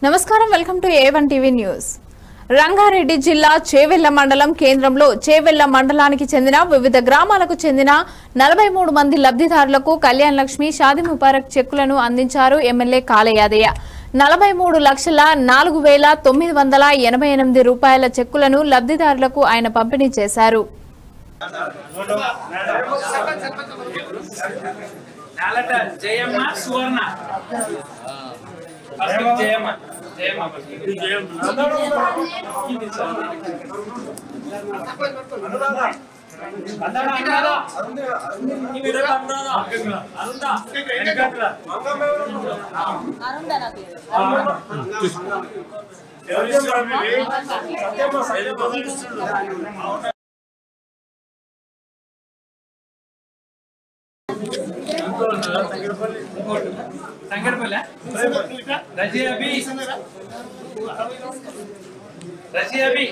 నమస్కారం welcome to A one TV news Rangareddy జిల్లా చేవెళ్ల మండలం కేంద్రంలో చేవెళ్ల మండలానికి చెందిన వివిధ గ్రామాలకు చెందిన నలభై మూడు మంది లబ్ధిదారులకు కళ్యాణ్ లక్ష్మి షాది ముబారక్ చెక్కులను అందించారు ఎమ్మెల్యే కాలయాదయ్య నలభై మూడు లక్షల నాలుగు వేల తొమ్మిది వందల ఎనభై ఎనిమిది రూపాయల చెక్కులను లబ్ధిదారులకు ఆయన పంపిణీ చేశారు నాలట జయమ్మ సువర్ణ ఫస్ట్ జయమ్మ జయమ్మ first. అందరా, అందరా. ఈ వీడియోలో అందరా. అంతా. వెనకట్రా. ఎవరు ఇస్తున్నారు మీరు? సత్యమ్మ, సత్యమ్మ. సంగరపల్లి రజీ అభి రజీ అభి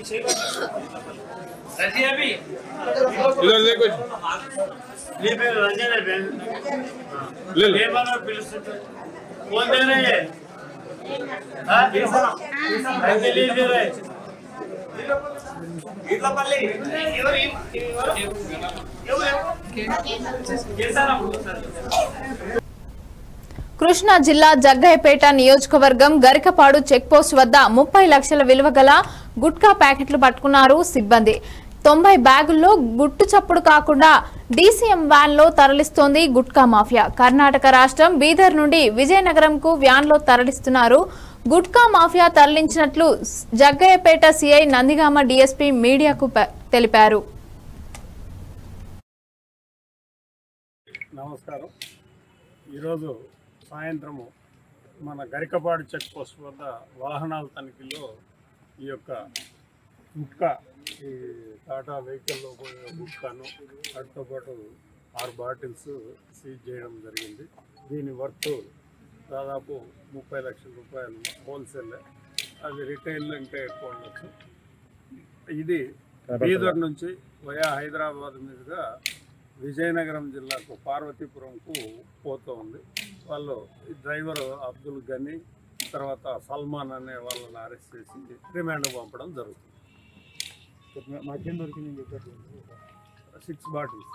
రజీ అభి इधर देखो నీ పేరు రంజనే పేరు ले लो ఏమన్నా పిలుస్తుంటారు ఫోన్ దేనే తెలియజేరే ఇట్లపల్లి ఎవరు చేశారా కృష్ణా జిల్లా జగ్గయ్యపేట నియోజకవర్గం గరికపాడు చెక్పోస్ట్ వద్ద ముప్పై లక్షల విలువ గల గుట్కా ప్యాకెట్లు పట్టుకున్నారు సిబ్బంది తొంభై బ్యాగుల్లో గుట్టు చప్పుడు కాకుండా డీసీఎం వ్యాన్ లో తరలిస్తోంది గుట్కా మాఫియా కర్ణాటక రాష్ట్రం బీదర్ నుండి విజయనగరంకు వ్యాన్ లో తరలిస్తున్నారు గుట్కా మాఫియా తరలించినట్లు జగ్గయ్యపేట సిఐ నందిగామ డీఎస్పీ మీడియాకు ప- తెలిపారు నమస్కారం ఈరోజు సాయంత్రము మన గరికపాడు చెక్ పోస్ట్ వద్ద వాహనాల తనిఖీలో ఈ యొక్క గుట్కా ఈ టాటా వెహికల్లో పోయే గుట్కాను వాటితో పాటు ఆరు బాటిల్స్ సీజ్ చేయడం జరిగింది దీని వర్త్ దాదాపు ముప్పై లక్షల రూపాయలు హోల్సేల్ అది రిటైల్ ఇంకా ఎక్కువ ఉండొచ్చు ఇది బీదర్ నుంచి వయా హైదరాబాద్ మీదుగా విజయనగరం జిల్లాకు పార్వతీపురంకు పోతూ ఉంది వాళ్ళు ఈ డ్రైవర్ అబ్దుల్ గని తర్వాత సల్మాన్ అనే వాళ్ళని అరెస్ట్ చేసి రిమాండ్ పంపడం జరుగుతుంది మాకేం దొరికింది సిక్స్ బాటిల్స్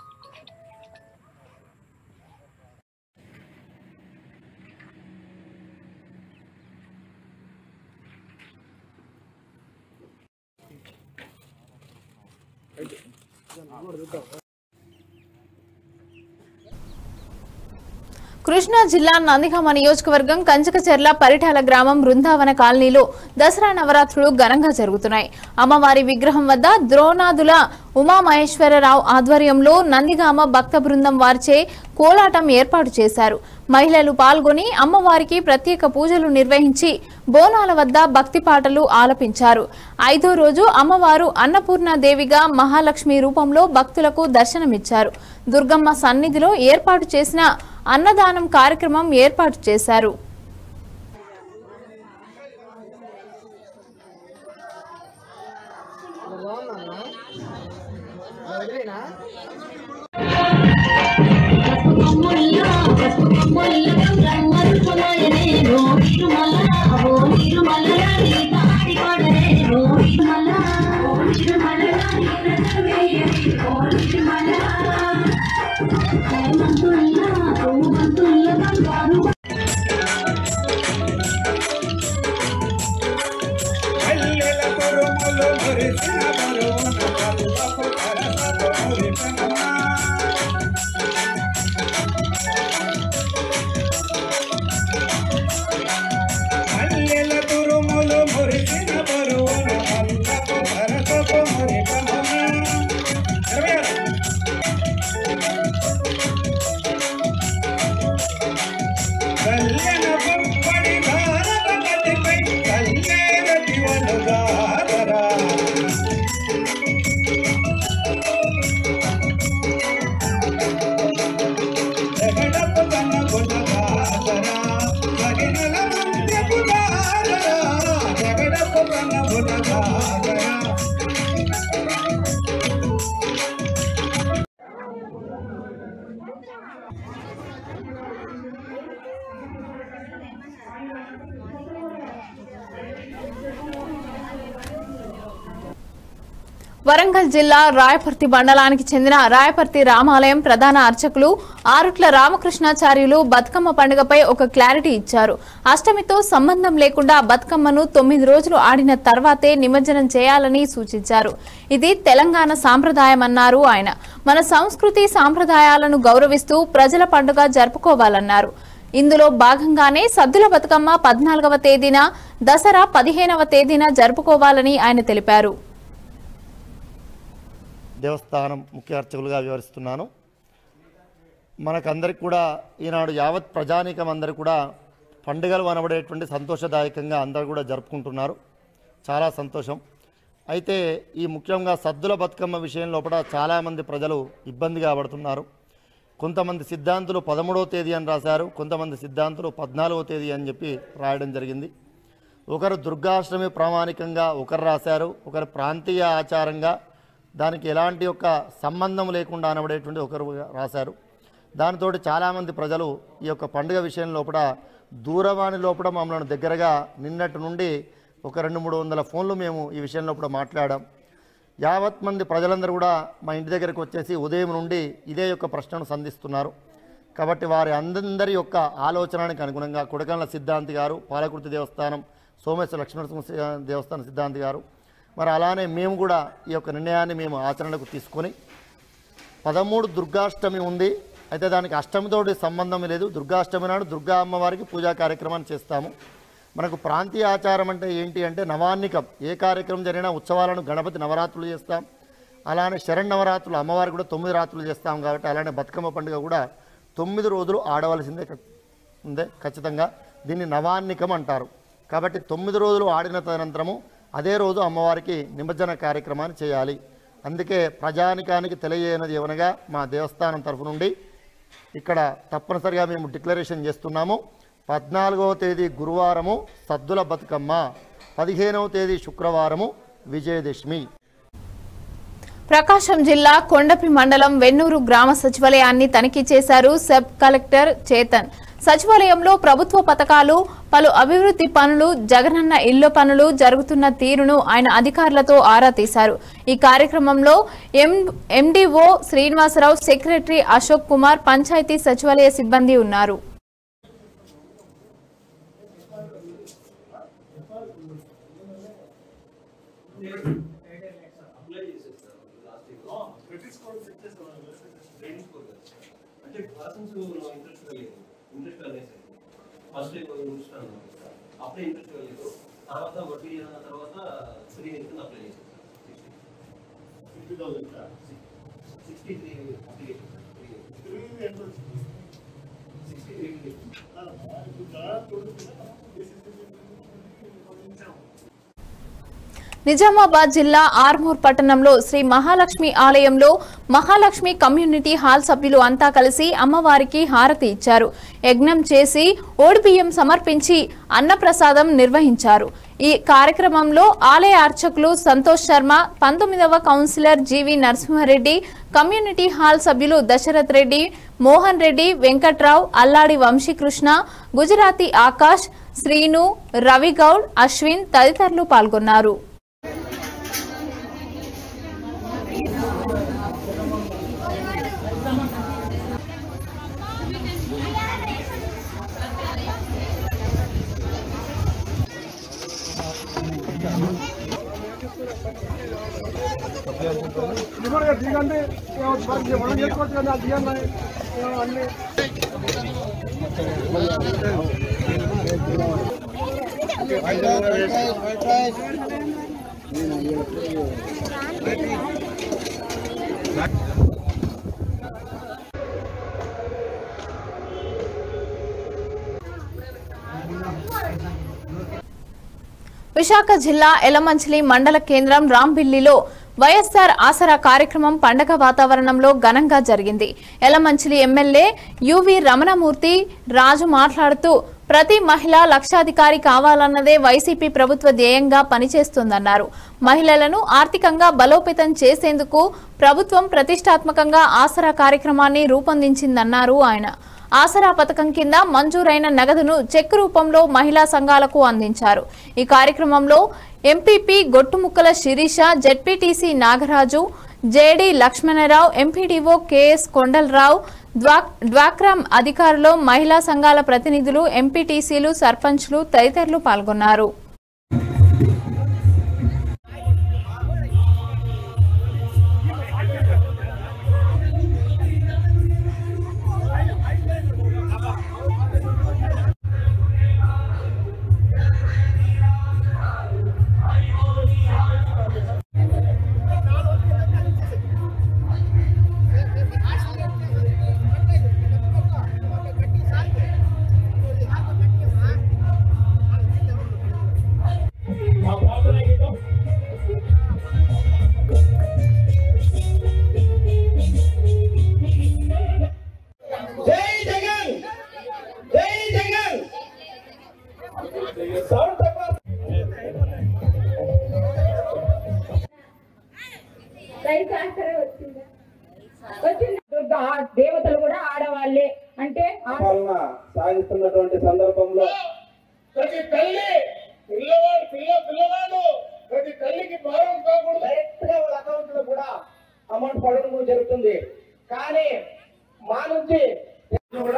కృష్ణా జిల్లా నందిగామ నియోజకవర్గం కంచకచెర్ల పరిటాల గ్రామం బృందావన కాలనీలో దసరా నవరాత్రులు ఘనంగా జరుగుతున్నాయి అమ్మవారి విగ్రహం వద్ద ద్రోణాదుల ఉమామహేశ్వరరావు ఆధ్వర్యంలో నందిగామ భక్త బృందం వారిచే కోలాటం ఏర్పాటు చేశారు మహిళలు పాల్గొని అమ్మవారికి ప్రత్యేక పూజలు నిర్వహించి బోనాల వద్ద భక్తి పాటలు ఆలపించారు ఐదో రోజు అమ్మవారు అన్నపూర్ణాదేవిగా మహాలక్ష్మి రూపంలో భక్తులకు దర్శనమిచ్చారు దుర్గమ్మ సన్నిధిలో ఏర్పాటు చేసిన అన్నదానం కార్యక్రమం ఏర్పాటు చేశారు మల్లెల తురుములు మురిసిన పరువులు అల్లపు భరతపు మురిపమున. ఇరవై ఆరు. వరంగల్ జిల్లా రాయపర్తి మండలానికి చెందిన రాయపర్తి రామాలయం ప్రధాన అర్చకులు ఆరుట్ల రామకృష్ణాచార్యులు బతుకమ్మ పండుగపై ఒక క్లారిటీ ఇచ్చారు అష్టమితో సంబంధం లేకుండా బతుకమ్మను తొమ్మిది రోజులు ఆడిన తర్వాతే నిమజ్జనం చేయాలని సూచించారు ఇది తెలంగాణ సాంప్రదాయమన్నారు ఆయన మన సంస్కృతి సాంప్రదాయాలను గౌరవిస్తూ ప్రజల పండుగ జరుపుకోవాలన్నారు ఇందులో భాగంగానే సద్దుల బతుకమ్మ పద్నాలుగవ తేదీన దసరా పదిహేనవ తేదీన జరుపుకోవాలని ఆయన తెలిపారు దేవస్థానం ముఖ్య అర్చకులుగా వివరిస్తున్నాను మనకందరికి కూడా ఈనాడు యావత్ ప్రజానీకం అందరూ కూడా పండుగలు అనబడేటువంటి సంతోషదాయకంగా అందరూ కూడా జరుపుకుంటున్నారు చాలా సంతోషం అయితే ఈ ముఖ్యంగా సద్దుల బతుకమ్మ విషయం లోపల చాలామంది ప్రజలు ఇబ్బందిగా పడుతున్నారు కొంతమంది సిద్ధాంతులు పదమూడవ తేదీ అని రాశారు కొంతమంది సిద్ధాంతులు పద్నాలుగవ తేదీ అని చెప్పి రాయడం జరిగింది ఒకరు దుర్గాష్టమి ప్రామాణికంగా ఒకరు రాశారు ఒకరు ప్రాంతీయ ఆచారంగా దానికి ఎలాంటి యొక్క సంబంధం లేకుండా అనబడేటువంటి ఒకరు రాశారు దానితో చాలామంది ప్రజలు ఈ యొక్క పండుగ విషయం లోపల దూరవాణి లోపల మమ్మల్ని దగ్గరగా నిన్నటి నుండి ఒక రెండు మూడు వందల ఫోన్లు మేము ఈ విషయం లోపల మాట్లాడాం యావత్ మంది ప్రజలందరూ కూడా మా ఇంటి దగ్గరకు వచ్చేసి ఉదయం నుండి ఇదే యొక్క ప్రశ్నను సంధిస్తున్నారు కాబట్టి వారి అందరి యొక్క ఆలోచనకి అనుగుణంగా కొడకన్ల సిద్ధాంతి గారు పాలకుర్తి దేవస్థానం సోమేశ్వర లక్ష్మీనరసింహ దేవస్థాన సిద్ధాంతి గారు మరి అలానే మేము కూడా ఈ యొక్క నిర్ణయాన్ని మేము ఆచరణకు తీసుకొని పదమూడు దుర్గాష్టమి ఉంది అయితే దానికి అష్టమితోటి సంబంధం లేదు దుర్గాష్టమి నాడు దుర్గా అమ్మవారికి పూజా కార్యక్రమాన్ని చేస్తాము మనకు ప్రాంతీయ ఆచారం అంటే ఏంటి అంటే నవాన్నికం ఏ కార్యక్రమం జరిగినా ఉత్సవాలను గణపతి నవరాత్రులు చేస్తాం అలానే శరణ్ అమ్మవారికి కూడా తొమ్మిది రాత్రులు చేస్తాం కాబట్టి అలానే బతుకమ్మ పండుగ కూడా తొమ్మిది రోజులు ఆడవలసిందే ఖ- ఉందే ఖచ్చితంగా దీన్ని నవాన్నికం అంటారు కాబట్టి తొమ్మిది రోజులు ఆడిన తదనంతరము అదే రోజు అమ్మవారికి నిమజ్జన కార్యక్రమాన్ని చేయాలి అందుకే ప్రజానికానికి తెలియజేయనది ఏమనగా మా దేవస్థానం తరఫు నుండి ఇక్కడ తప్పనిసరిగా మేము డిక్లరేషన్ చేస్తున్నాము పద్నాలుగవ తేదీ గురువారము సద్దుల బతుకమ్మ పదిహేనవ తేదీ శుక్రవారము విజయదశమి ప్రకాశం జిల్లా కొండపి మండలం వెన్నూరు గ్రామ సచివాలయాన్ని తనిఖీ చేశారు సబ్ కలెక్టర్ చేతన్ సచివాలయంలో ప్రభుత్వ పథకాలు పలు అభివృద్ధి పనులు జగనన్న ఇళ్ల పనులు జరుగుతున్న తీరును ఆయన అధికారులతో ఆరా తీశారు ఈ కార్యక్రమంలో M MDO Srinivasarao secretary Ashok Kumar panchayat సచివాలయ సిబ్బంది ఉన్నారు అంటే క్లాసెస్ ఇంట్రెస్ట్ లేదు ఇంట్రెస్ట్ అనేసి ఫస్ట్ ఇంట్రెస్ట్ అన్నమాట అప్పుడే ఇంట్రెస్ట్ లేదు తర్వాత వడ్డీ అన్న తర్వాత త్రీ కింద అప్లై చేసేది sixty three application sixty three Nizamabad జిల్లా ఆర్మూర్ పట్టణంలో శ్రీ మహాలక్ష్మి ఆలయంలో మహాలక్ష్మి కమ్యూనిటీ హాల్ సభ్యులు అంతా కలిసి అమ్మవారికి హారతి ఇచ్చారు యజ్ఞం చేసి ఓడిబియ్యం సమర్పించి అన్నప్రసాదం నిర్వహించారు ఈ కార్యక్రమంలో ఆలయ అర్చకులు సంతోష్ శర్మ పంతొమ్మిదవ councillor GV Narasimhareddy community hall సభ్యులు దశరథ్ రెడ్డి మోహన్ రెడ్డి వెంకట్రావు అల్లాడి వంశీకృష్ణ గుజరాతీ ఆకాష్ శ్రీను రవిగౌడ్ అశ్విన్ తదితరులు పాల్గొన్నారు విశాఖ జిల్లా ఎలమంచిలి మండల కేంద్రం రాంబిల్లిలో వైఎస్ఆర్ ఆసరా కార్యక్రమం పండగ వాతావరణంలో ఘనంగా జరిగింది ఎలమంచిలి ఎమ్మెల్యే యువి రమణమూర్తి రాజు మాట్లాడుతూ ప్రతి మహిళ లక్షాధికారి కావాలన్నదే వైసీపీ ప్రభుత్వ ధ్యేయంగా పనిచేస్తోందన్నారు మహిళలను ఆర్థికంగా బలోపేతం చేసేందుకు ప్రభుత్వం ప్రతిష్టాత్మకంగా ఆసరా కార్యక్రమాన్ని రూపొందించిందన్నారు ఆయన ఆసరా పథకం కింద మంజూరైన నగదును చెక్ రూపంలో మహిళా సంఘాలకు అందించారు ఈ కార్యక్రమంలో MPP Gottumukkala Sirisha ZPTC Nagaraju JD Lakshmanarao MPDO KS Kondalarao ద్వాక్ డ్వాక్రామ్ అధికారులు మహిళా సంఘాల ప్రతినిధులు ఎంపీటీసీలు సర్పంచ్లు తదితరులు పాల్గొన్నారు జై జగన్ జై జగన్ సౌండ్ తక్కువ దుర్గా దేవతలు కూడా ఆడవాళ్ళే అంటే ఆ- పాలన సాగిస్తున్నటువంటి సందర్భంలో ప్రతి తల్లి పిల్లవాడు పిల్ల పిల్లవాడు ప్రతి తల్లికి భారం కాకూడదు డైరెక్ట్ గా వాళ్ళ అకౌంట్ లో కూడా అమౌంట్ పడడం కూడా జరుగుతుంది కానీ మా నుంచి కూడా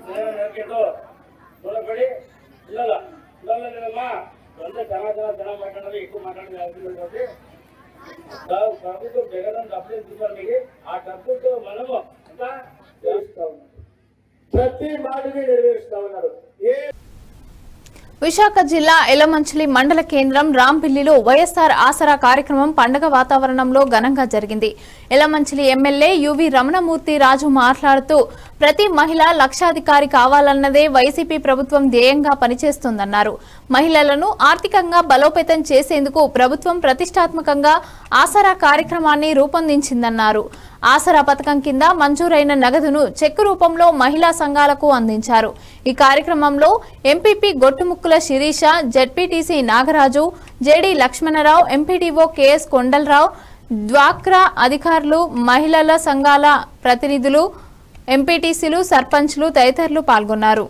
దూరపడి పిల్లల పిల్లలమ్మా కొంత చాలా చాలా జనం మాట్లాడాలి ఎక్కువ మాట్లాడాలి ప్రభుత్వం జగన్ డబ్బులు ఇస్తున్నారు మీకు ఆ డబ్బుతో మనము ఎంత చేస్తా ఉన్నాం ప్రతి మాటని నెరవేరుస్తా ఉన్నారు ఏ విశాఖ జిల్లా ఎలమంచిలి మండల కేంద్రం రాంపిల్లిలో వైఎస్ఆర్ ఆసరా కార్యక్రమం పండగ వాతావరణంలో ఘనంగా జరిగింది ఎలమంచిలి ఎమ్మెల్యే యువి రమణమూర్తి రాజు మాట్లాడుతూ ప్రతి మహిళ లక్షాధికారి కావాలన్నదే వైసీపీ ప్రభుత్వం ధ్యేయంగా పనిచేస్తోందన్నారు మహిళలను ఆర్థికంగా బలోపేతం చేసేందుకు ప్రభుత్వం ప్రతిష్టాత్మకంగా ఆసరా కార్యక్రమాన్ని రూపొందించిందన్నారు ఆసరా పథకం కింద మంజూరైన నగదును చెక్కు రూపంలో మహిళా సంఘాలకు అందించారు ఈ కార్యక్రమంలో MPP Gottumukkula Sirisha ZPTC Nagaraju JD Lakshmanarao MPDO KS Kondalarao డ్వాక్రా అధికారులు మహిళల సంఘాల ప్రతినిధులు ఎంపీటీసీలు సర్పంచ్లు తదితరులు పాల్గొన్నారు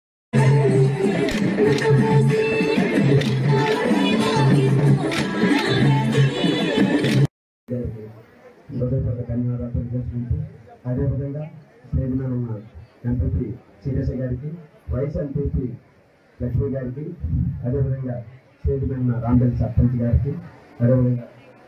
హృదయపూర్వక ధన్యవాదాలు తెలియజేసుకుంటూ అదేవిధంగా స్టేజ్లో ఉన్న ఎంపీపీ శిరీష గారికి వైస్ ఎంపీపీ లక్ష్మి గారికి అదేవిధంగా స్టేజ్ మీద ఉన్న రాంబెల్ సర్పంచ్ గారికి అదేవిధంగా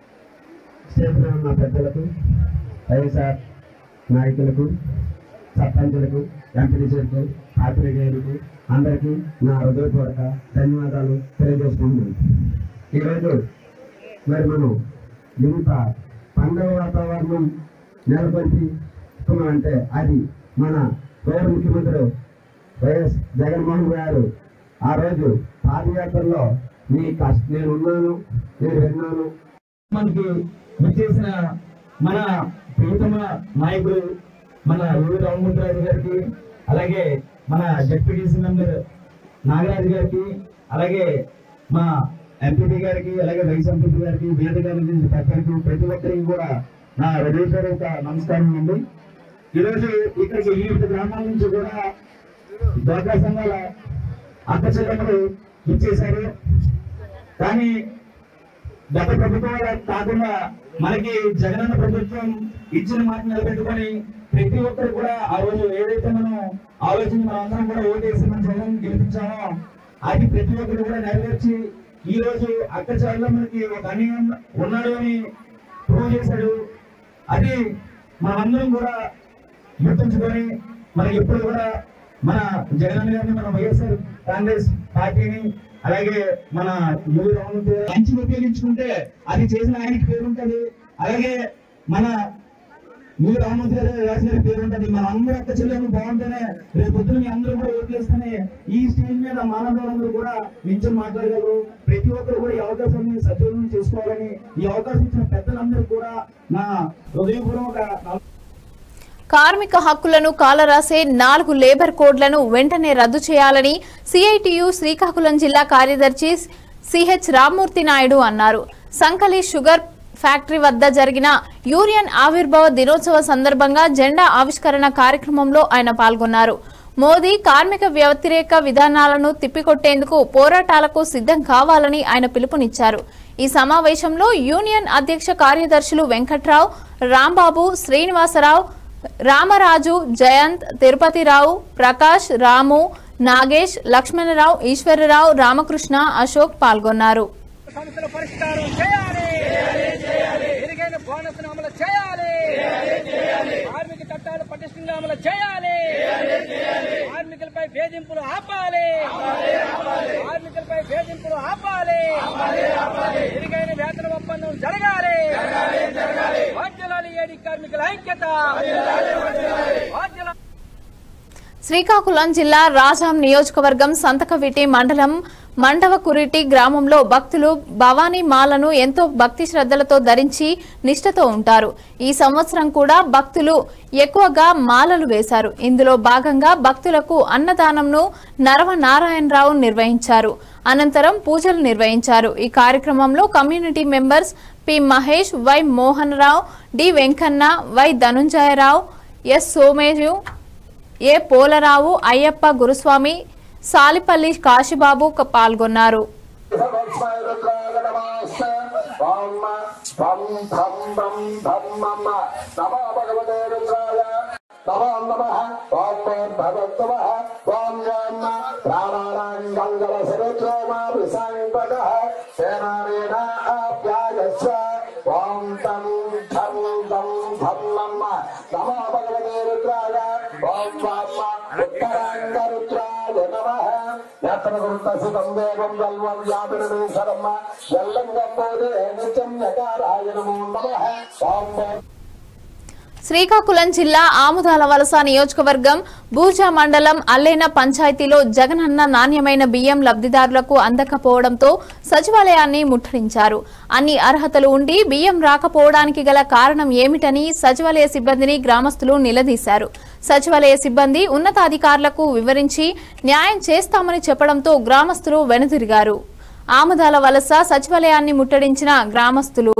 స్టేజ్ మీద ఉన్న పెద్దలకు వైఎస్ఆర్ నాయకులకు సర్పంచులకు ఎంపీటీసీలకు పాత్రికేయులకు అందరికీ నా హృదయపూర్వక ధన్యవాదాలు తెలియజేసుకుంటున్నాను ఈరోజు మరి మనం ఇంత పండుగ వాతావరణం నెలకొల్పి అంటే అది మన గౌరవ ముఖ్యమంత్రి వైఎస్ జగన్మోహన్ గారు ఆ రోజు పాదయాత్రలో మీ కష్ట నేను ఉన్నాను నేను విన్నాను మనకి విచ్చేసిన మన ప్రియతమ నాయకుడు మన యువ రామమూర్తిరాజు గారికి అలాగే మన జడ్పీటీసీ మెంబర్ నాగరాజు గారికి అలాగే మా ఎంపీపీ గారికి అలాగే వైస్ ఎంపీపీ గారికి వేదిక గారికి పక్కరికి ప్రతి ఒక్కరికి కూడా నా హృదయపూర్వక నమస్కారం అండి ఈరోజు ఇక్కడికి వివిధ గ్రామాల నుంచి కూడా డ్వాక్రా సంఘాల అక్క చెల్లెమ్మలు ఇచ్చేశారు కానీ గత ప్రభుత్వాల కాకుండా మనకి జగనన్న ప్రభుత్వం ఇచ్చిన మాట నిలబెట్టుకొని ప్రతి ఒక్కరు కూడా ఆ రోజు ఏదైతే మనం ఆలోచించి మనం అందరం కూడా ఓటేసి మన జగన్ గెలిపించామో అది ప్రతి ఒక్కరు కూడా నెరవేర్చి ఈ రోజు అక్క చాలలో మనకి ఒక అన్యాయం ఉన్నాడు అని ప్రూవ్ చేశాడు అది మనమందరం కూడా గుర్తుంచుకొని మనకి ఎప్పుడు కూడా మన జగన్ గారిని మన వైఎస్ఆర్ కాంగ్రెస్ పార్టీని అలాగే మన యువ రామూర్తి గారు మంచిగా ఉపయోగించుకుంటే అది చేసిన ఆయనకి పేరు ఉంటది అలాగే మన యువ రామూర్తి గారు రాసిన పేరు ఉంటది మన అందరూ అక్క చెల్లెలు బాగుంటేనే రేపు పొద్దున మీ అందరూ కూడా ఓట్లేస్తేనే ఈ స్టేజ్ మీద మానవులందరూ కూడా నించుని మాట్లాడగలరు ప్రతి ఒక్కరు కూడా ఈ అవకాశాన్ని సద్వినియోగం చేసుకోవాలని ఈ అవకాశం ఇచ్చిన పెద్దలందరూ కూడా నా హృదయపూర్వక కార్మిక హక్కులను కాలరాసే నాలుగు లేబర్ కోడ్లను వెంటనే రద్దు చేయాలని సిఐటియు శ్రీకాకుళం జిల్లా కార్యదర్శి సిహెచ్ రామ్మూర్తి నాయుడు అన్నారు సంకలి షుగర్ ఫ్యాక్టరీ వద్ద జరిగిన యూనియన్ ఆవిర్భావ దినోత్సవ సందర్భంగా జెండా ఆవిష్కరణ కార్యక్రమంలో ఆయన పాల్గొన్నారు మోదీ కార్మిక వ్యతిరేక విధానాలను తిప్పికొట్టేందుకు పోరాటాలకు సిద్ధం కావాలని ఆయన పిలుపునిచ్చారు ఈ సమావేశంలో యూనియన్ అధ్యక్ష కార్యదర్శులు వెంకట్రావు రాంబాబు శ్రీనివాసరావు రామరాజు జయంత్ తిరుపతిరావు ప్రకాష్ రాము నాగేష్ లక్ష్మణరావు ఈశ్వరరావు రామకృష్ణ అశోక్ పాల్గొన్నారు సమస్యల పరిష్కారం చేయాలి మెరుగైన బోనస్ అమలు చేయాలి కార్మిక చట్టాలు పటిష్టంగా అమలు చేయాలి కార్మికులపై వేధింపులు ఆపాలి కార్మికులపై వేధింపులు ఆపాలి మెరుగైన వేతన ఒప్పందం జరగాలి వాద్యలాలి ఏడి కార్మికుల ఐక్యత వాద్యలాలి శ్రీకాకుళం జిల్లా రాజాం నియోజకవర్గం సంతకవిటి మండలం మండవకురిటి గ్రామంలో భక్తులు భవానీ మాలను ఎంతో భక్తి శ్రద్ధలతో ధరించి నిష్ఠతో ఉంటారు ఈ సంవత్సరం కూడా భక్తులు ఎక్కువగా మాలలు వేశారు ఇందులో భాగంగా భక్తులకు అన్నదానంను నరవ నారాయణరావు నిర్వహించారు అనంతరం పూజలు నిర్వహించారు ఈ కార్యక్రమంలో community members P Mahesh Y Mohan Rao D Venkanna Y Dhanunjayarao S Someju A Polarao Ayyappa Guruswamy Salipalli Kasibabu క- పాల్గొన్నారు ఓం తం ఠం తం ధం నమ నమో భగవతే రుద్రాయ ఓం వామ ఉత్తరాంగరుద్రాయ నమః యాత్రగురుతసితం దేవం వల్వం వ్యాపినమేశ్వరమ్మ ఎల్లంగం పోదే నిత్యం యకారాయ నమో నమః ఓం శ్రీకాకుళం జిల్లా ఆముదాల వలస నియోజకవర్గం బూజా మండలం అల్లేన పంచాయతీలో జగనన్న నాణ్యమైన బియ్యం లబ్ధిదారులకు అందకపోవడంతో సచివాలయాన్ని ముట్టడించారు అన్ని అర్హతలు ఉండి బియ్యం రాకపోవడానికి గల కారణం ఏమిటని సచివాలయ సిబ్బందిని గ్రామస్తులు నిలదీశారు సచివాలయ సిబ్బంది ఉన్నతాధికారులకు వివరించి న్యాయం చేస్తామని చెప్పడంతో గ్రామస్తులు వెనుదిరిగారు ఆముదాల వలస సచివాలయాన్ని ముట్టడించిన గ్రామస్తులు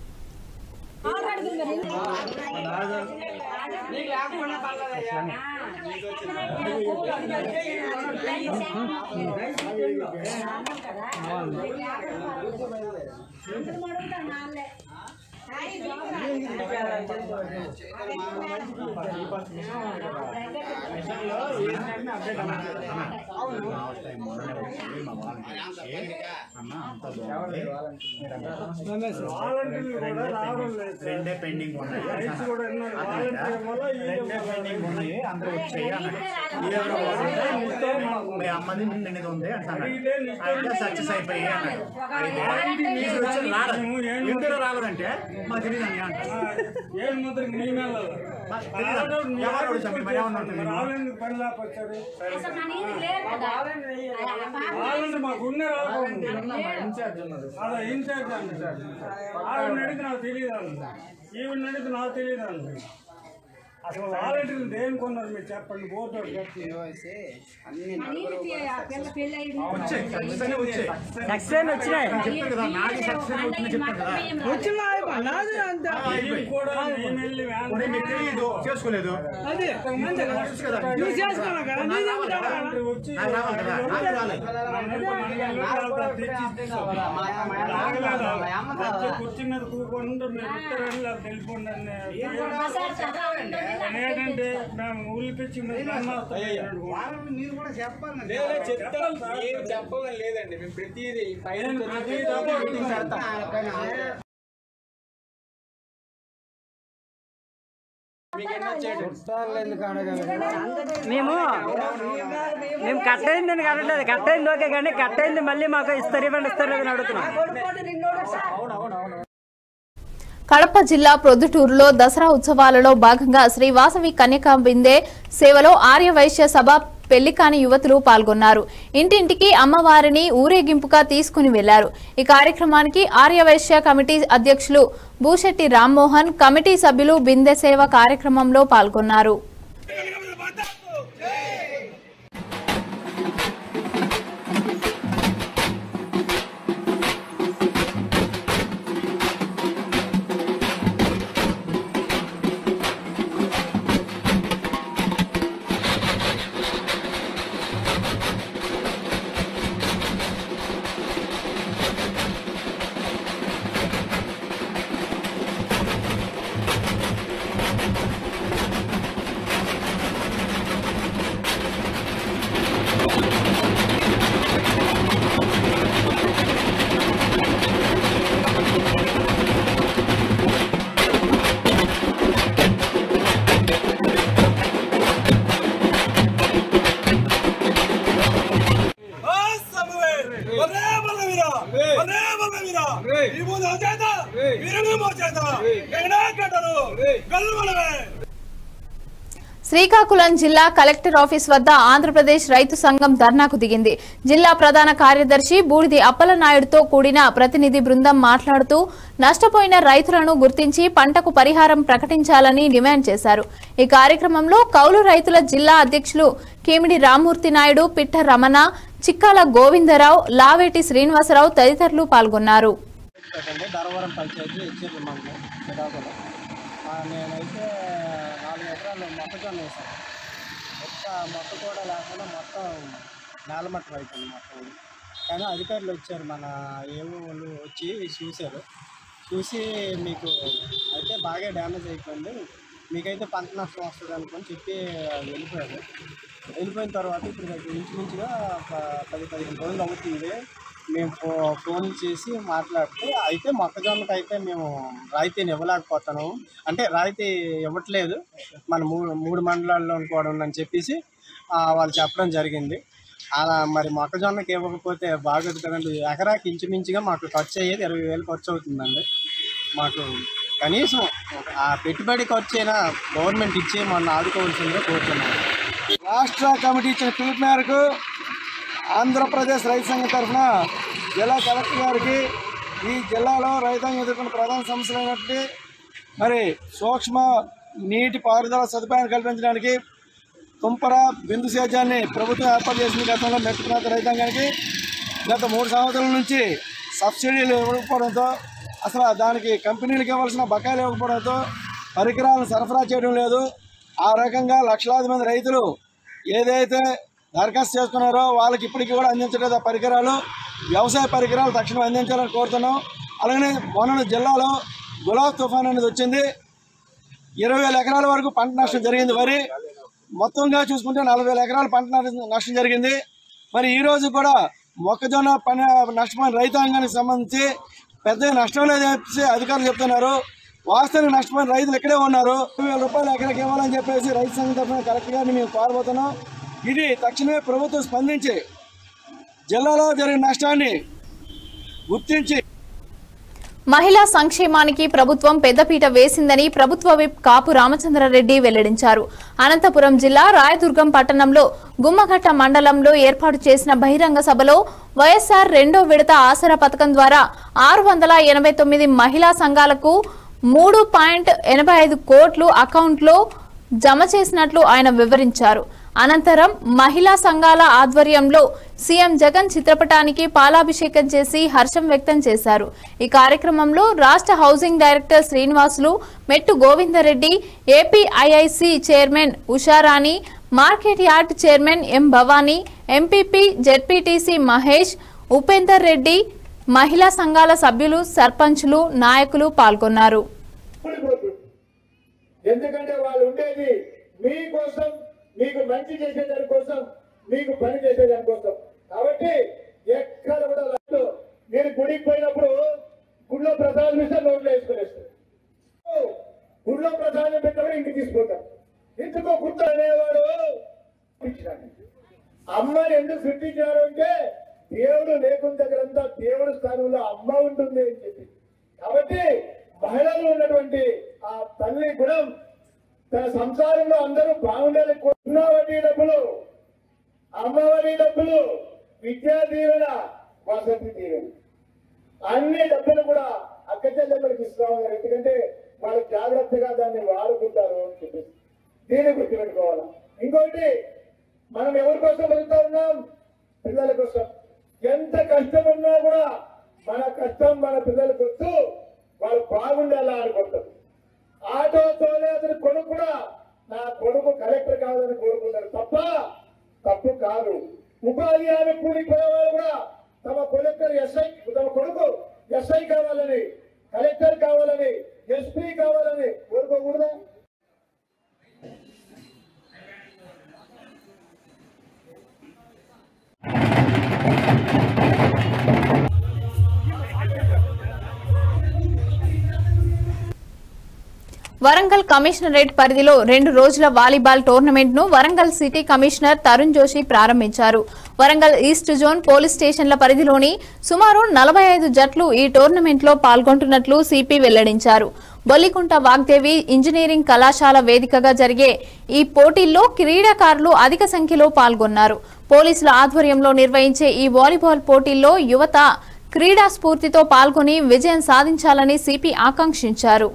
రెండే పెండింగ్ ఉన్నాయి రెండే పెండింగ్ ఉన్నాయి అందరూ వచ్చాయి అన్నాడు ఎవరో ఒకరు ఉంటే మీ అమ్మది నిన్నది ఉంది అంటున్నాడు అయితే సక్సెస్ అయిపోయి అన్నాడు అయితే తీసుకొచ్చి రాలేదు ఎందుకు రాలేదంటే మా తెలియదు అని అంటారు ఏం మాత్రం నీ మీద తెలీదు. ఎవరు అడుగుతారు? మరి ఏమన్నా ఉంటుంది? రావాలని పని లేకొచ్చారు రావాలంటే మాకు ఉన్న అదే ఇన్ఛార్జ్ అండి ఆవిడ అడిగితే నాకు తెలియదు అండి ఈవిడ అడిగితే నాకు తెలియదు అండి అసలు వాలంటీర్లు దేని కొన్నారు మీరు చెప్పండి బోర్డు వచ్చాయి ఖచ్చితంగా వచ్చాయి సక్సెస్ వచ్చినాయి చెప్పారు కదా నాది సక్సెస్ అవుతుంది చెప్పారు కదా అయిపోయి. కూడా నేను వెళ్ళి వ్యాన్ ఇప్పుడు మీకు తెలియదు చేసుకోలేదు అదే తెలుసు కదా. నువ్వు చేసుకోవాలి కదా నీ దగ్గర వచ్చి నాకు రావాలి కదా నాకు రాలేదు కుర్చీ మీద కూకుంటూ మీరు ఉత్తరాన్ని ఇలా తెలిపోండి ఏంటంటే మేము ఊళ్ళకి మీరు కూడా చెప్పాలి చెప్తాను ఏం చెప్పాలని లేదండి మేము ప్రతిదీ పైన మేము మేము కట్ అయిందని కట్టలేదు కట్ అయింది ఓకే కానీ కట్ అయింది మళ్ళీ మాకు ఇస్తారు ఇవ్వండి ఇస్తారు అని అడుగుతున్నాం కడప జిల్లా ప్రొద్దుటూరులో దసరా ఉత్సవాలలో భాగంగా శ్రీ వాసవి కన్యకా బిందె సేవలో ఆర్య వైశ్య సభ పెళ్లి కాని యువతులు పాల్గొన్నారు ఇంటింటికి అమ్మవారిని ఊరేగింపుగా తీసుకుని వెళ్లారు ఈ కార్యక్రమానికి ఆర్యవైశ్య కమిటీ అధ్యక్షులు భూశెట్టి రామ్మోహన్ కమిటీ సభ్యులు బిందె సేవ కార్యక్రమంలో పాల్గొన్నారు శ్రీకాకుళం జిల్లా కలెక్టర్ ఆఫీస్ వద్ద ఆంధ్రప్రదేశ్ రైతు సంఘం ధర్నాకు దిగింది జిల్లా ప్రధాన కార్యదర్శి బూడిది అప్పలనాయుడుతో కూడిన ప్రతినిధి బృందం మాట్లాడుతూ నష్టపోయిన రైతులను గుర్తించి పంటకు పరిహారం ప్రకటించాలని డిమాండ్ చేశారు ఈ కార్యక్రమంలో కౌలు రైతుల జిల్లా అధ్యక్షులు కేమిడి రామ్మూర్తి నాయుడు పిట్ట రమణ చిక్కాల గోవిందరావు లావేటి శ్రీనివాసరావు తదితరులు పాల్గొన్నారు అండి ధర్మవరం పంచాయతీ ఇచ్చేది మండలం శ్రీకాకుళం ఆ, నేనైతే నాలుగు ఎకరాలు మొక్కజొన్న వేసాను ఒక్క మొక్క కూడా లేకుండా మొత్తం నేలమట్టం అయిపోయింది మొత్తం కానీ అధికారులు వచ్చారు మన ఏవో వాళ్ళు వచ్చి చూశారు చూసి మీకు అయితే బాగా డ్యామేజ్ అయిపోయింది మీకైతే పంట నష్టం వస్తుంది అనుకొని చెప్పి వెళ్ళిపోయారు వెళ్ళిపోయిన తర్వాత ఇప్పుడు ఇంచుమించుగా ఒక పది పదిహేను రోజులు అవుతుంది మేము ఫో ఫోన్ చేసి మాట్లాడితే అయితే మొక్కజొన్నకి అయితే మేము రాయితీని ఇవ్వలేకపోతున్నాము అంటే రాయితీ ఇవ్వట్లేదు మన మూడు మూడు మండలాల్లో కూడా ఉందని చెప్పేసి ఆ, వాళ్ళు చెప్పడం జరిగింది అలా మరి మొక్కజొన్నకి ఇవ్వకపోతే బాగోదు కదండి ఎకరాకి ఇంచుమించుగా మాకు ఖర్చు అయ్యేది ఇరవై వేలు ఖర్చు అవుతుందండి మాకు కనీసం ఒక- ఆ పెట్టుబడి ఖర్చు అయినా గవర్నమెంట్ ఇచ్చి మన ఆదుకోవాల్సిందిగా కోరుతున్నాను రాష్ట్ర కమిటీ ఇచ్చిన పిలుపు మేరకు ఆంధ్రప్రదేశ్ రైతు సంఘం తరఫున జిల్లా కలెక్టర్ గారికి ఈ జిల్లాలో రైతాంగం ఎదుర్కొన్న ప్రధాన సమస్యలైనటువంటి మరి సూక్ష్మ నీటి పారుదల సదుపాయాన్ని కల్పించడానికి తుంపర బిందు సేద్యాన్ని ప్రభుత్వం ఏర్పాటు చేసిన గతంలో మెట్టు ప్రాంత రైతాంగానికి గత మూడు సంవత్సరాల నుంచి సబ్సిడీలు ఇవ్వకపోవడంతో అసలు దానికి కంపెనీలకు ఇవ్వాల్సిన బకాయిలు ఇవ్వకపోవడంతో పరికరాలను సరఫరా చేయడం లేదు ఆ రకంగా లక్షలాది మంది రైతులు ఏదైతే దరఖాస్తు చేసుకున్నారో వాళ్ళకి ఇప్పటికీ కూడా అందించలేదు ఆ పరికరాలు వ్యవసాయ పరికరాలు తక్షణం అందించాలని కోరుతున్నాం అలాగే మొన్న జిల్లాలో గులాబ్ తుఫాన్ అనేది వచ్చింది ఇరవై వేల ఎకరాల వరకు పంట నష్టం జరిగింది వరి మొత్తంగా చూసుకుంటే నలభై వేల ఎకరాల పంట నష్ట- నష్టం జరిగింది మరి ఈ రోజు కూడా మొక్కజొన్న పని నష్టపోయిన రైతాంగానికి సంబంధించి పెద్ద నష్టం లేదని చెప్పేసి అధికారులు చెప్తున్నారు వాస్తవానికి నష్టపోయిన రైతులు ఇక్కడే ఉన్నారు ఇరవై వేల రూపాయలు ఎకరాకి ఇవ్వాలని చెప్పేసి రైతు సంఘం తరఫున కలెక్టర్ గారిని మేము కోరబోతున్నాం ఇది తక్షణమే ప్రభుత్వం స్పందించి జిల్లాలో జరిగిన నష్టాన్ని గుర్తించి మహిళా సంక్షేమానికి ప్రభుత్వం పెద్దపీట వేసిందని ప్రభుత్వ విప్ కాపు రామచంద్రారెడ్డి వెల్లడించారు అనంతపురం జిల్లా రాయదుర్గం పట్టణంలో గుమ్మఘట్ట మండలంలో ఏర్పాటు చేసిన బహిరంగ సభలో వైఎస్ఆర్ రెండో విడత ఆసరా పథకం ద్వారా ఆరు వందల ఎనభై తొమ్మిది మహిళా సంఘాలకు మూడు పాయింట్ ఎనభై ఐదు కోట్లు అకౌంట్లో జమ చేసినట్లు ఆయన వివరించారు అనంతరం మహిళా సంఘాల ఆధ్వర్యంలో సీఎం జగన్ చిత్రపటానికి పాలాభిషేకం చేసి హర్షం వ్యక్తం చేశారు ఈ కార్యక్రమంలో రాష్ట్ర housing director Srinivasulu Mettu Govindareddy APIIC chairman Usharani market yard chairman M Bhavani MPP ZPTC Mahesh Upender Reddy మహిళా సంఘాల సభ్యులు సర్పంచులు నాయకులు పాల్గొన్నారు ఎందుకంటే వాళ్ళు ఉండేది మీకోసం మీకు మంచి చేసేదాని కోసం మీకు పని చేసేదాని కోసం కాబట్టి ఎక్కడ కూడా లేదు. మీరు గుడికి పోయినప్పుడు గుడిలో ప్రసాదం ఇస్తే నోట్లో వేసుకునేస్తారు గుడిలో ప్రసాదం పెట్టినప్పుడు ఇంటికి తీసుకుంటారు ఎందుకో గుర్తు అనేవాడు ఇచ్చినాడు. అమ్మని ఎందుకు సృష్టించారు అంటే దేవుడు లేకున్న దగ్గరంతా దేవుడు స్థానంలో అమ్మ ఉంటుంది అని చెప్పి కాబట్టి మహిళలు ఉన్నటువంటి ఆ తల్లి గుణం తన సంసారంలో అందరూ బాగుండాలి కొన్న వడ్డీ డబ్బులు అమ్మఒడి డబ్బులు విద్యా దీవెన వసతి దీవెన అన్ని డబ్బులు కూడా అక్క చెల్లెమ్మలకి ఇస్తామన్నారు ఎందుకంటే వాళ్ళు జాగ్రత్తగా దాన్ని వాడుకుంటారు అని చెప్పేసి దీన్ని గుర్తుపెట్టుకోవాలి ఇంకోటి మనం ఎవరి కోసం బతుకుతా ఉన్నాం పిల్లల కోసం ఎంత కష్టం ఉన్నా కూడా మన కష్టం మన పిల్లలకు వస్తూ వాళ్ళు బాగుండేలా అనుకుంటారు ఆటో తోలే అతని కొడుకు కూడా నా కొడుకు కలెక్టర్ కావాలని కోరుకుంటారు తప్ప తప్పు కాదు ఉపాధి హామీ కూలిపోయే వాళ్ళు కూడా తమ కలెక్టర్ ఎస్ఐ తమ కొడుకు ఎస్ఐ కావాలని కలెక్టర్ కావాలని ఎస్పీ కావాలని కోరుకోకూడదా వరంగల్ కమిషనరేట్ పరిధిలో రెండు రోజుల వాలీబాల్ టోర్నమెంట్ ను వరంగల్ సిటీ కమిషనర్ తరుణ్ జోషి ప్రారంభించారు వరంగల్ ఈస్ట్ జోన్ పోలీస్ స్టేషన్ల పరిధిలోని సుమారు నలభై ఐదు జట్లు ఈ టోర్నమెంట్ లో పాల్గొంటున్నట్లు సిపి వెల్లడించారు బొల్లికుంట వాగ్దేవి ఇంజనీరింగ్ కళాశాల వేదికగా జరిగే ఈ పోటీల్లో క్రీడాకారులు అధిక సంఖ్యలో పాల్గొన్నారు పోలీసుల ఆధ్వర్యంలో నిర్వహించే ఈ వాలీబాల్ పోటీల్లో యువత క్రీడా స్ఫూర్తితో పాల్గొని విజయం సాధించాలని సిపి ఆకాంక్షించారు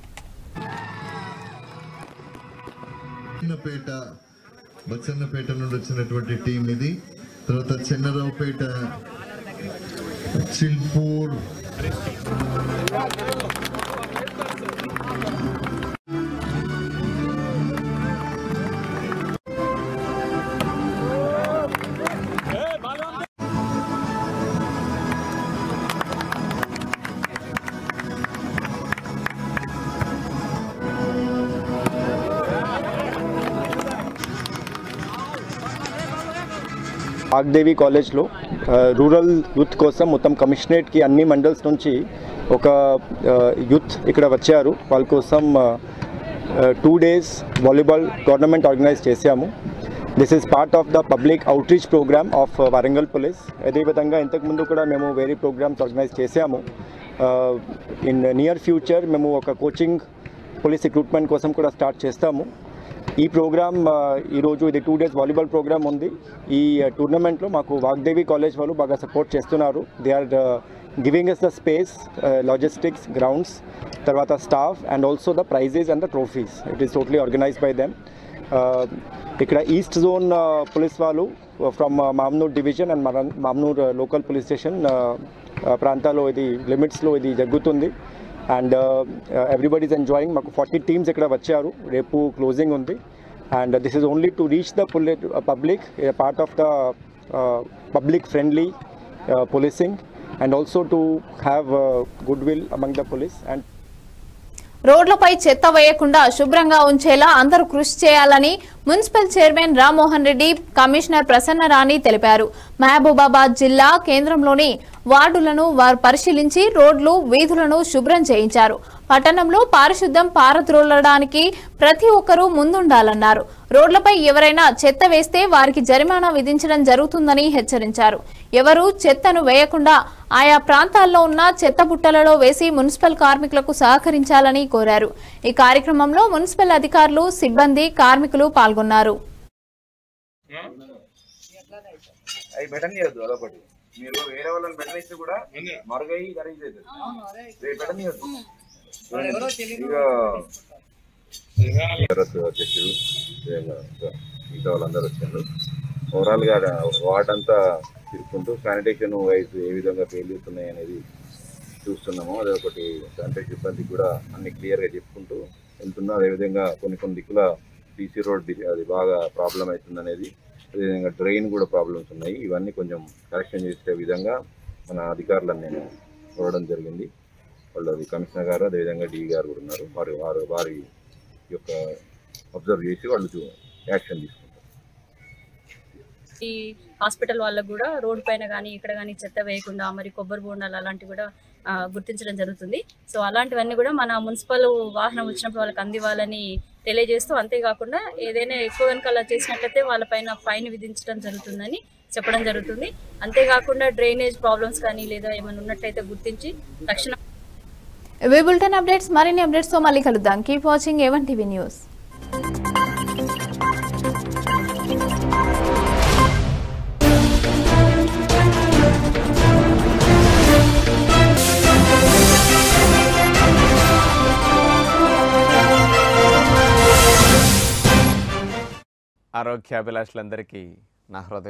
చిన్నపేట బచ్చన్నపేట నుండి వచ్చినటువంటి టీం ఇది తర్వాత చెన్నరావుపేట చిల్పూర్ వాగ్దేవి కాలేజ్లో ఆ, రూరల్ యూత్ కోసం మొత్తం కమిషనరేట్కి అన్ని మండల్స్ నుంచి ఒక ఆ, యూత్ ఇక్కడ వచ్చారు వాళ్ళ కోసం two days volleyball tournament organise చేశాము this is part of the public outreach programme of Warangal police అదేవిధంగా ఇంతకుముందు కూడా మేము వేరే ప్రోగ్రామ్స్ ఆర్గనైజ్ చేశాము ఇన్ నియర్ ఫ్యూచర్ మేము ఒక కోచింగ్ పోలీస్ రిక్రూట్మెంట్ కోసం కూడా స్టార్ట్ చేస్తాము ఈ ప్రోగ్రామ్ ఆ, ఈరోజు ఇది టూ డేస్ వాలీబాల్ ప్రోగ్రామ్ ఉంది ఈ టోర్నమెంట్లో మాకు వాగ్దేవి కాలేజ్ వాళ్ళు బాగా సపోర్ట్ చేస్తున్నారు they are giving us the space logistics grounds తర్వాత staff and also the prizes and the trophies it is totally organise by them ఇక్కడ ఈస్ట్ జోన్ పోలీస్ వాళ్ళు from Mamnoor division and Mamnoor local police station ప్రాంతాల్లో ఇది లిమిట్స్లో ఇది జరుగుతుంది and everybody is enjoying మాకు forty teams ఇక్కడ వచ్చారు రేపు క్లోజింగ్ ఉంది and this is only to reach the public part of the public friendly policing and also to have uh, goodwill among the police and రోడ్లపై చెత్త వేయకుండా శుభ్రంగా ఉంచేలా అందరూ కృషి చేయాలని municipal chairman Rammohan Reddy commissioner Prasanna Rani తెలిపారు మహబూబాబాద్ జిల్లా కేంద్రంలోని వార్డులను వారు పరిశీలించి రోడ్లు వీధులను శుభ్రం చేయించారు పట్టణంలో పారిశుద్ధ్యం పారద్రోలడానికి ప్రతి ఒక్కరూ ముందుండాలన్నారు రోడ్లపై ఎవరైనా చెత్త వేస్తే వారికి జరిమానా విధించడం జరుగుతుందని హెచ్చరించారు ఎవరూ చెత్తను వేయకుండా ఆయా ప్రాంతాల్లో ఉన్న చెత్త బుట్టలలో వేసి మున్సిపల్ కార్మికులకు సహకరించాలని కోరారు ఈ కార్యక్రమంలో మున్సిపల్ అధికారులు సిబ్బంది కార్మికులు పాల్గొన్నారు అవి పెట్టనియద్దు అదొకటి మీరు వేరే వాళ్ళని పెట్టనిస్తే కూడా మరుగై ఖరీదు అవుతుంది రేపు పెట్టనియద్దు ఇక అధ్యక్షుడు మిగతా వాళ్ళందరూ వచ్చారు ఓవరాల్ గా వార్డ్ అంతా తిరుగుకుంటూ శానిటేషన్ వైజ్ ఏ విధంగా పేలుతున్నాయి అనేది చూస్తున్నాము అదే ఒకటి శానిటేషన్ సిబ్బందికి కూడా అన్ని క్లియర్ గా చెప్పుకుంటూ వెళ్తున్నాం అదేవిధంగా కొన్ని కొన్ని దిక్కుల సీసీ రోడ్ అది బాగా ప్రాబ్లం అవుతుంది అనేది అదేవిధంగా డ్రైన్ కూడా ప్రాబ్లమ్స్ ఉన్నాయి ఇవన్నీ కొంచెం కరెక్షన్ చేసే విధంగా మన అధికారులను నేను కోరడం జరిగింది వాళ్ళు అది కమిషనర్ గారు అదేవిధంగా డి గారు కూడా ఉన్నారు వారి వారు వారి యొక్క అబ్జర్వ్ చేసి వాళ్ళు చూ- యాక్షన్ తీసుకుంటారు ఈ హాస్పిటల్ వాళ్ళకు కూడా రోడ్ పైన కానీ ఇక్కడ కానీ చెత్త వేయకుండా మరి కొబ్బరి బోండాలు అలాంటివి కూడా ఆ, గుర్తించడం జరుగుతుంది సో అలాంటివన్నీ కూడా మన మున్సిపల్ వాహనం వచ్చినప్పుడు వాళ్ళకి అందివ్వాలని తెలియజేస్తూ అంతేకాకుండా ఏదైనా ఎక్కువ కనుక అలా చేసినట్లయితే వాళ్ళపైన ఫైన్ విధించడం జరుగుతుందని చెప్పడం జరుగుతుంది అంతేకాకుండా డ్రైనేజ్ ప్రాబ్లమ్స్ కానీ లేదా ఏమైనా ఉన్నట్టయితే గుర్తించి తక్షణ ఇవి బులెటిన్ అప్డేట్స్ మరిన్ని అప్డేట్స్ తో మళ్ళీ కలుద్దాం keep watching A one TV news ఆరోగ్యాభిలాషులందరికీ నా హృదయ